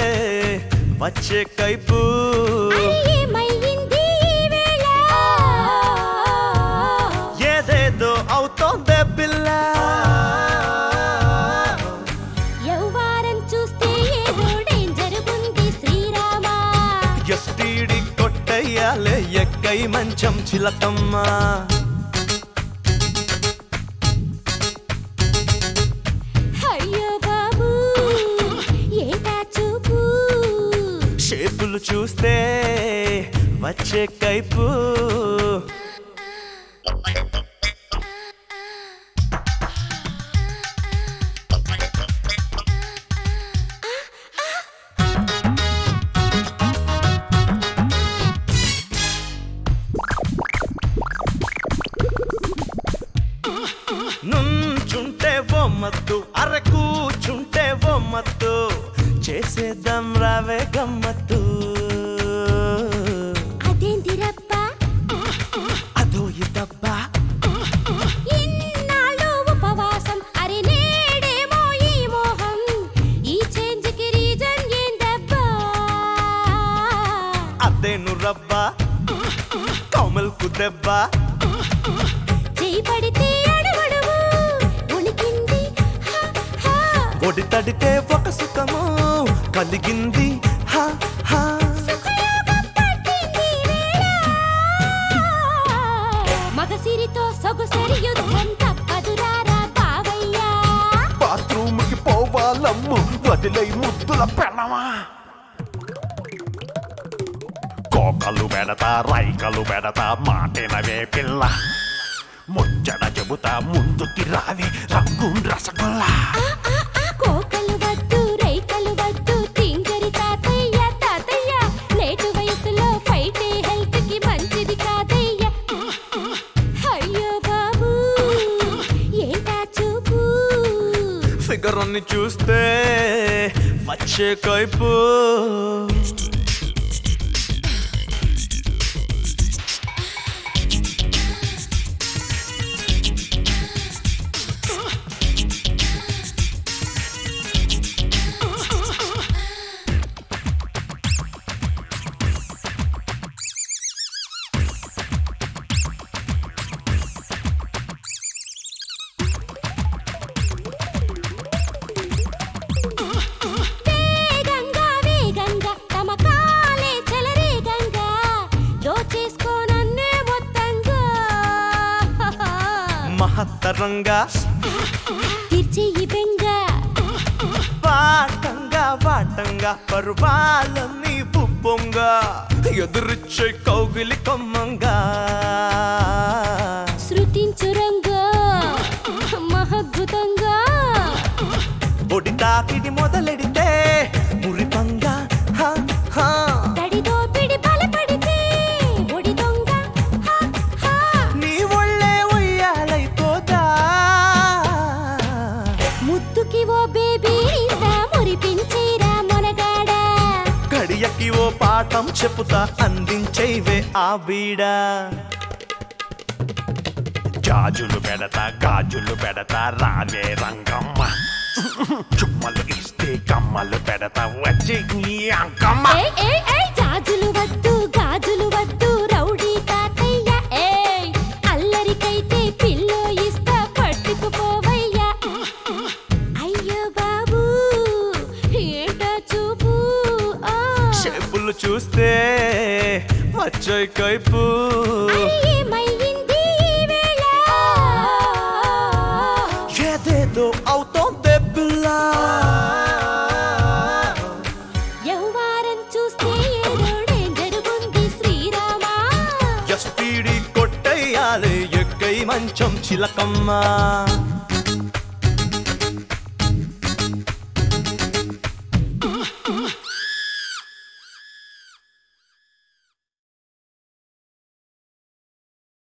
వచ్చే కైపు అరే ఏమయ్యింది ఈ వేళ? ఏదేదో అవుతోందే పిల్ల యవ్వారం చూస్తే ఏదో డేంజర్ ఉంది శ్రీరామా ఎస్టీడి కొట్టయ్యాలే ఎక్కై మంచం చిలకమ్మా అయ్యో బాబు ఏటా చూపు షేపులు చూస్తే వచ్చే కైపు నుంచుంటే ఓ మత్తు అర కూచుంటే ఓ మత్తు చేసేద్దాం రావే గమ్మత్తు అదేంటిరబ్బా అదో ఇదబ్బా ఇన్నాళ్ళు ఉపవాసం అరే నేడేమో ఈ మోహం ఈ చేంజ్ కి రీజన్ ఏందబ్బా అదేను రబ్బా కౌమల్కు దెబ్బ చేయి పడితే అడుగడుగు ఉనికింది హా, హా. ఒడి తడితే ఒక సుఖము కలిగింది హా హా సుఖయోగం పట్టింది వేళ. మగసిరితో సొగసరి యుద్ధం తప్పదురారా బావయ్యా బాత్రూమ్ కి పోవాలమ్ము వదిలై ముద్దుల పెళ్ళమా కోకలు పెడతా రైకలు పెడతా మాటినవే పిల్ల ముచ్చట చెబుతా ముందుకి రావే రంగు రసగుల్లా ఆ, ఆ, ఆ, కోకలు వద్దు రైకలు వద్దు తింగరి తాతయ్య తాతయ్య లేటు వయసులో ఫైటే హెల్త్ కి మంచిది కాదయ్య అయ్యో బాబు ఏంటా చూపు ఫిగర్ అన్ని చూస్తే వచ్చే కైపు వేగంగా వేగంగా తమ కాలే చెలరేగంగా దోచేసుకోనన్నే మొత్తంగా మహత్తరంగా తీర్చేయి బెంగ వాటంగా వాటంగా పర్వాలన్నీ పుప్పొంగా ఎదురిచ్చే కౌగిలి కొమ్మంగా శృతించురంగా మహద్భుతంగా ఒడి తాకిడి మొదలెడితే మురిపంగా హా, హా. తడి దోపిడి బలపడితే ఒడి దొంగ హా, హా. నీ ఒళ్ళే ఉయ్యాలైపోతా ముద్దుకి ఓ బేబీ ఇస్తా మురిపించేరా మొనగాడా గడియకి ఓ పాఠం చెప్పుతా అందించేవే ఆ బీడా జాజులు పెడతా గాజులు పెడతా రావే రంగమ్మ చుమ్మలు ఇస్తే కమ్మలు పెడతా వచ్చి నీ అంకమ్మ ఏయ్ ఏయ్ ఏయ్ జాజులు వద్దు గాజులు వద్దు రౌడీ తాతయ్య ఏయ్ అల్లరికైతే పిల్లో ఇస్తా పట్టుకుపోవయ్యా అయ్యో బాబు ఏంటో చూపు ఆ. షేపులు చూస్తే వచ్చే కైపు అరే ఏమయ్యింది ఈ వేళ? ఏదేదో అవుతోందే పిల్ల యవ్వారం చూస్తే ఏదో డేంజర్ ఉంది శ్రీరామా ఎస్పీడి కొట్టయ్యాలి ఎక్కై మంచం చిలకమ్మ